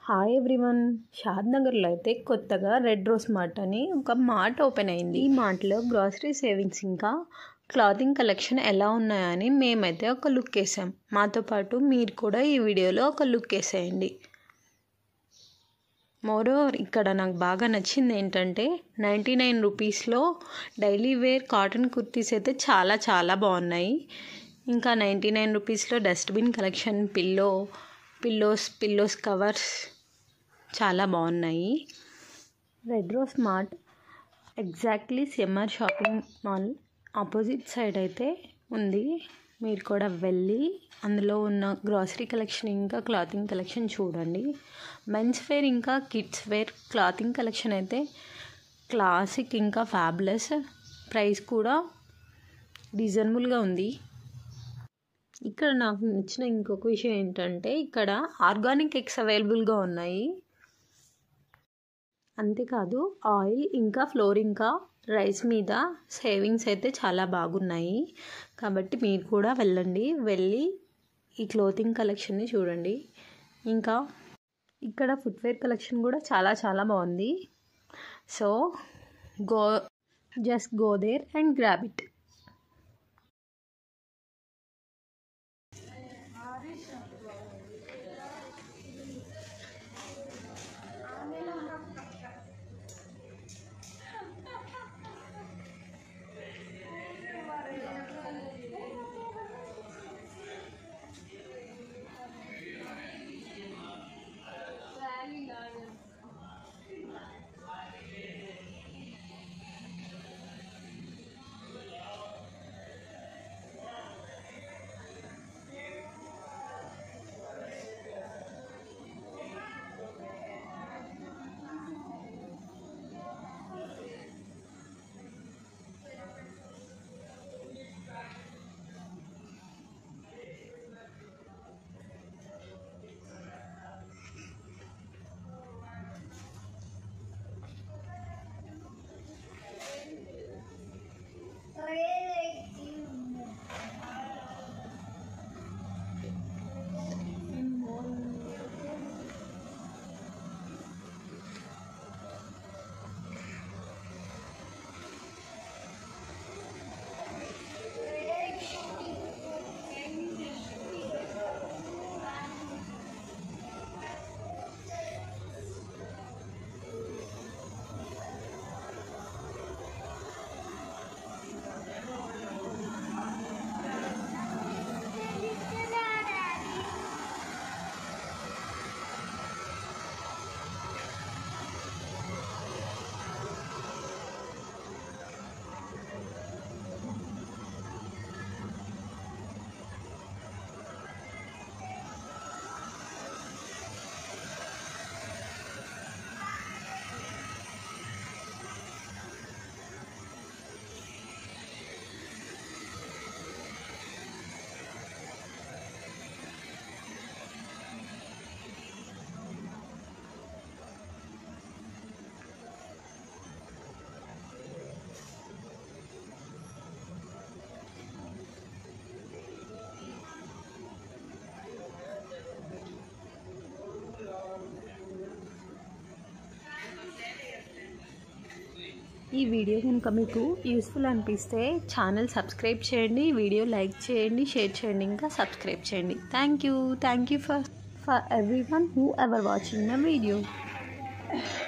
hi everyone షాద్ నగర్లో అయితే కొత్తగా రెడ్ రోజ్ మార్ట్ అని ఒక మార్ట్ ఓపెన్ అయింది ఈ మార్ట్లో గ్రాసరీ సేవింగ్స్ ఇంకా క్లాతింగ్ కలెక్షన్ ఎలా ఉన్నాయని మేమైతే ఒక లుక్ వేసాం మాతో పాటు మీరు కూడా ఈ వీడియోలో ఒక లుక్ వేసేయండి మోరోవర్ ఇక్కడ నాకు బాగా నచ్చింది ఏంటంటే నైంటీ నైన్ రూపీస్లో డైలీ వేర్ కాటన్ కుర్తీస్ అయితే చాలా చాలా బాగున్నాయి ఇంకా నైంటీ నైన్ రూపీస్లో dustbin collection pillow pillows pillows covers చాలా బాగున్నాయి Red Rose Mart exactly CMR shopping mall opposite side అయితే ఉంది మీరు కూడా వెళ్ళి అందులో ఉన్న గ్రాసరీ కలెక్షన్ ఇంకా క్లాతింగ్ కలెక్షన్ చూడండి మెన్స్ వేర్ ఇంకా కిడ్స్ వేర్ క్లాతింగ్ కలెక్షన్ అయితే క్లాసిక్ ఇంకా ఫ్యాబ్లెస్ ప్రైస్ కూడా రీజనబుల్గా ఉంది ఇక్కడ నాకు నచ్చిన ఇంకొక విషయం ఏంటంటే ఇక్కడ ఆర్గానిక్ ఎగ్స్ అవైలబుల్గా ఉన్నాయి అంతేకాదు ఆయిల్ ఇంకా ఫ్లోర్ ఇంకా రైస్ మీద సేవింగ్స్ అయితే చాలా బాగున్నాయి కాబట్టి మీరు కూడా వెళ్ళండి వెళ్ళి ఈ క్లోతింగ్ కలెక్షన్ని చూడండి ఇంకా ఇక్కడ ఫుట్వేర్ కలెక్షన్ కూడా చాలా చాలా బాగుంది so go just go there and grab it ఈ వీడియో కనుక మీకు యూస్ఫుల్ అనిపిస్తే ఛానల్ సబ్స్క్రైబ్ చేయండి వీడియో లైక్ చేయండి షేర్ చేయండి ఇంకా సబ్స్క్రైబ్ చేయండి thank you thank you for for everyone whoever watching the video